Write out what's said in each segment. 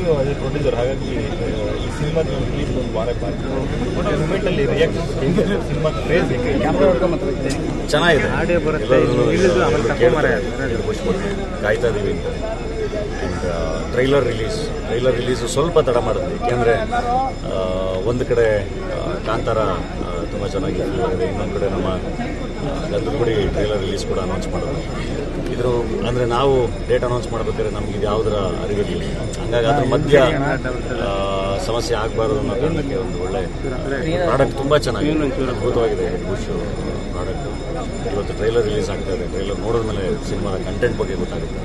ನೀವು ಅದೇ ಪ್ರೊಡ್ಯೂಸರ್ ಹಾಗಾಗಿ ಆ, ಈ ಸಿನಿಮಾದ ರಿಲೀಸ್ ಒಂದು ವಾರ ಬಾಕಿ ಮೂಮೆಂಟ್ ಅಲ್ಲಿ ರಿಯಾಕ್ಷನ್ ಸಿನಿಮಾ ಕ್ರೇಜ್ ಹೇಗೆ ಚೆನ್ನಾಗಿದೆ ಆಡಿಯೋ ಬರುತ್ತೆ, ಎಲ್ಲರನ್ನೂ ಇಳಿದು ಆಮೇಲೆ ಎಲ್ಲರೂ ತಕೊಂಬರ. ಕೇಳ್ತಾರೆ, ಎಲ್ಲರೂ ಖುಷಿಪಡ್ತಾರೆ. ಕಾಯ್ತಾ ಇದೀವಿ ಅಂತ and trailer release trailer release ಸ್ವಲ್ಪ ತಡ ಮಾಡಿದ್ವಿ ಯಾಕೆಂದರೆ ಒಂದು ಕಡೆ ಆ, ಕಾಂತಾರ ತುಂಬ ಚೆನ್ನಾಗಿ feel ಆಗಿದೆ ಇನ್ನೊಂದು ಕಡೆ ನಮ್ಮ ಗಂಧಗುಡಿ ಟ್ರೈಲರ್ ರಿಲೀಸ್ ಕೂಡ ಅನೌನ್ಸ್ ಮಾಡಿದ್ರು ಇದ್ರ ಅಂದರೆ ನಾವು ಡೇಟ್ ಅನೌನ್ಸ್ ಮಾಡ್ಬೇಕಾದ್ರೆ ನಮ್ಗೆ ಇದು ಯಾವುದರ ಅರಿವಿರಲಿಲ್ಲ ಹಂಗಾಗಿ ಅದ್ರ ಮಧ್ಯ ಆ, ಸಮಸ್ಯೆ ಆಗಬಾರ್ದು ಅನ್ನೋ ಕಾರಣಕ್ಕೆ ಒಂದು ಒಳ್ಳೆ ಪ್ರಾಡಕ್ಟ್ ತುಂಬ ಚೆನ್ನಾಗಿದೆ ಅದ್ಭುತವಾಗಿದೆ ಬುಷ್ ಪ್ರಾಡಕ್ಟ್ ಇವತ್ತು ಟ್ರೈಲರ್ ರಿಲೀಸ್ ಆಗ್ತಾ ಇದೆ ಟ್ರೈಲರ್ ನೋಡಿದ್ಮೇಲೆ ಸಿನಿಮಾದ ಕಂಟೆಂಟ್ ಬಗ್ಗೆ ಗೊತ್ತಾಗುತ್ತೆ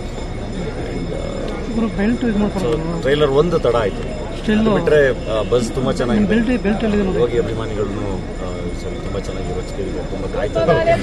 ಇವರು ಬೆಲ್ಟ್ ಇದು ಸೊ ಮಾಡ್ಕೊಂಡು ಟ್ರೈಲರ್ ಒಂದು ತಡ ಆಯಿತು Still- ಬಿಟ್ಟರೆ ಬಸ್ ತುಂಬ ಚೆನ್ನಾಗಿದೆ ಬೆಲ್ಟ್ ಬೆಲ್ಟ್ ಅಲ್ಲಿ ನೋಡಿ ಯೋಗಿ ಅಭಿಮಾನಿಗಳನ್ನು ಆ, ಈ ಸರಿ ತುಂಬ ಚೆನ್ನಾಗಿ ರಚಿಸಿದೆ ತುಂಬ ಕಾಯ್ತಾ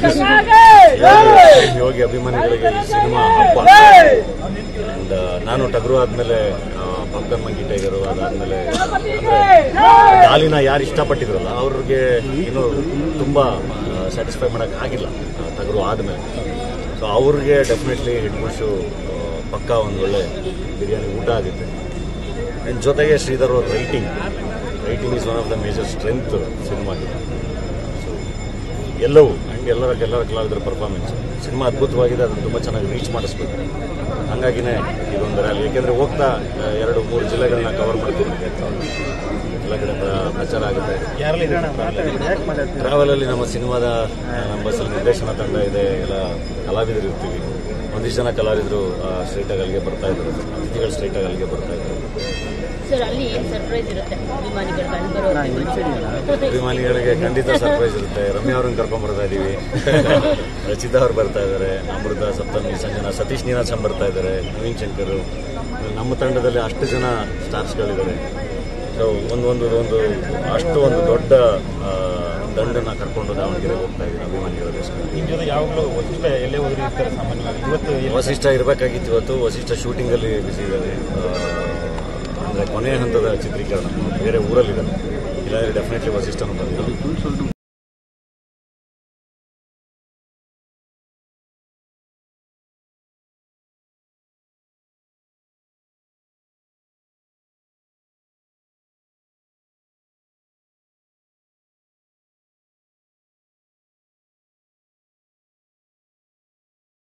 ಇದ್ದಾರೆ ಯೋಗಿ ಅಭಿಮಾನಿಗಳಿಗೆ ಈ ಸಿನಿಮಾ ಹಬ್ಬ ಅಂಡ್ ನಾನು ಟಗರು ಆದ್ಮೇಲೆ ಪಂಕನ್ ಮಂಗಿ ಟೈಗರು ಅದಾದ್ಮೇಲೆ ಅಂದ್ರೆ ಹಾಲಿನ ಯಾರು ಇಷ್ಟಪಟ್ಟಿದ್ರಲ್ಲ ಅವ್ರಿಗೆ ಇನ್ನು ತುಂಬಾ ಸ್ಯಾಟಿಸ್ಫೈ ಮಾಡಕ್ ಆಗಿಲ್ಲ ಆ, ಟಗರು ಆದ್ಮೇಲೆ ಸೊ ಅವ್ರಿಗೆ ಡೆಫಿನೆಟ್ಲಿ ಹೆಡ್ ಬುಷು ಪಕ್ಕ ಒಂದು ಒಳ್ಳೆ ಬಿರಿಯಾನಿ ಊಟ ಆಗುತ್ತೆ ಆ್ಯಂಡ್ ಜೊತೆಗೆ ಶ್ರೀಧರ್ ಅವ್ರ writing writing is one of the major strength ಸಿನಿಮಾಗೆ ಸೊ ಎಲ್ಲವೂ ಆ್ಯಂಡ್ ಎಲ್ಲರ ಎಲ್ಲರ ಕಲಾವಿದರ ಪರ್ಫಾರ್ಮೆನ್ಸ್ ಸಿನಿಮಾ ಅದ್ಭುತವಾಗಿದೆ ಅದನ್ನು ತುಂಬ ಚೆನ್ನಾಗಿ ರೀಚ್ ಮಾಡಿಸ್ಬೇಕು ಹಾಗಾಗಿನೇ ಇದೊಂದು ರ್ಯಾಲಿ ಯಾಕೆಂದರೆ ಹೋಗ್ತಾ ಆ, ಎರಡು ಮೂರು ಜಿಲ್ಲೆಗಳನ್ನ ಕವರ್ ಮಾಡ್ತೀನಿ ಎಲ್ಲ ಕಡೆ ಪ್ರ- ಪ್ರಚಾರ ಆಗುತ್ತೆ ಯಾರೆಲ್ಲ ಟ್ರಾವೆಲಲ್ಲಿ ನಮ್ಮ ಸಿನಿಮಾದ ಆ, ನಮ್ಮ ಬಸ್ಸಲ್ಲಿ ನಿರ್ದೇಶನ ತಂಡ ಇದೆ ಎಲ್ಲ ಕಲಾವಿದರು ಇರ್ತೀವಿ ಒಂದಿಷ್ಟು ಜನ ಕಲಾವಿದರು ಸ್ಟ್ರೈಟಾಗಿ ಅಲ್ಲಿಗೆ ಬರ್ತಾ ಇದ್ರು ಅತಿಥಿಗಳು ಸ್ಟ್ರೈಟಾಗಿ ಅಲ್ಲಿಗೆ ಬರ್ತಾ ಇದ್ರು ಸರ್ ಅಲ್ಲಿ ಏನ್ ಸರ್ಪ್ರೈಸ್ ಇರುತ್ತೆ ಅಭಿಮಾನಿಗಳಿಗೆ ಅಲ್ಲಿ ಬರೋ ಅಭಿಮಾನಿಗಳಿಗೆ ಅಭಿಮಾನಿಗಳಿಗೆ ಖಂಡಿತ ಸರ್ಪ್ರೈಸ್ ಇರುತ್ತೆ ರಮ್ಯಾ ಅವ್ರನ್ನ ಕರ್ಕೊಂಡ್ ಬರ್ತಾ ಇದೀವಿ ರಚಿತಾ ಅವ್ರು ಬರ್ತಾ ಇದ್ದಾರೆ ಅಮೃತ ಸಪ್ತಮಿ ಸಂಜನಾ ಸತೀಶ್ ನೀನಾಸಂ ಬರ್ತಾ ಇದ್ದಾರೆ ನವೀನ್ ಶಂಕರ್ ನಮ್ಮ ತಂಡದಲ್ಲಿ ಅಷ್ಟು ಜನ ಸ್ಟಾರ್ಸ್ಗಳಿದ್ದಾರೆ ಸೊ ಒಂದು ಒಂದು ಒಂದು ಅಷ್ಟು ಒಂದು ದೊಡ್ಡ ಆ, ದಂಡನ್ನ ಕರ್ಕೊಂಡು ದಾವಣಗೆರೆಗೆ ಹೋಗ್ತಾ ಇದ್ದೀನಿ ಅಭಿಮಾನಿಗಳಿಗೋಸ್ಕರ ನಿಮ್ ಜೊತೆ ಯಾವಾಗಲೂ ವಸಿಷ್ಠ ಎಲ್ಲೇ ಹೋದ್ರು ಇರ್ತಾರೆ ಸಾಮಾನ್ಯವಾಗಿ ಇವತ್ತು ಎಲ್ಲಿ- ವಸಿಷ್ಠ ಇರಬೇಕಾಗಿತ್ತು ಇವತ್ತು ವಸಿಷ್ಠ ಶೂಟಿಂಗಲ್ಲಿ ಬಿಸಿ ಇದ್ದಾರೆ ಅಂದರೆ ಕೊನೆಯ ಹಂತದ ಚಿತ್ರೀಕರಣ ಬೇರೆ ಊರಲ್ಲಿದ್ದಾರೆ ಇಲ್ಲಾಂದರೆ ಡೆಫಿನೆಟ್ಲಿ ವಸಿಷ್ಠನು ಬಂದಿಲ್ಲ